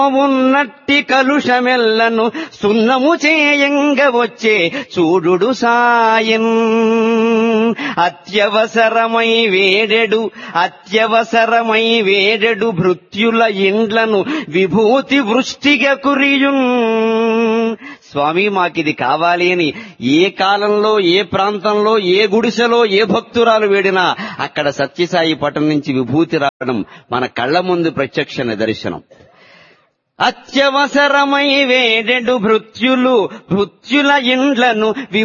ఉన్నట్టి కలుషమెల్లను సున్నము చేయంగ వచ్చే చూడుడు సాయన్ అత్యవసరమై వేడెడు అత్యవసరమై వేడెడు భృత్యుల ఇండ్లను విభూతి వృష్టిగా కురియున్ స్వామి మాకిది కావాలి అని ఏ కాలంలో ఏ ప్రాంతంలో ఏ గుడిసెలో ఏ భక్తురాలు వేడినా అక్కడ సత్యసాయి పటం నుంచి విభూతి రావడం మన కళ్ళ ముందు ప్రత్యక్ష నిదర్శనం అత్యవసరమై వేడెడు భృత్యులు భృత్యుల ఇండ్లను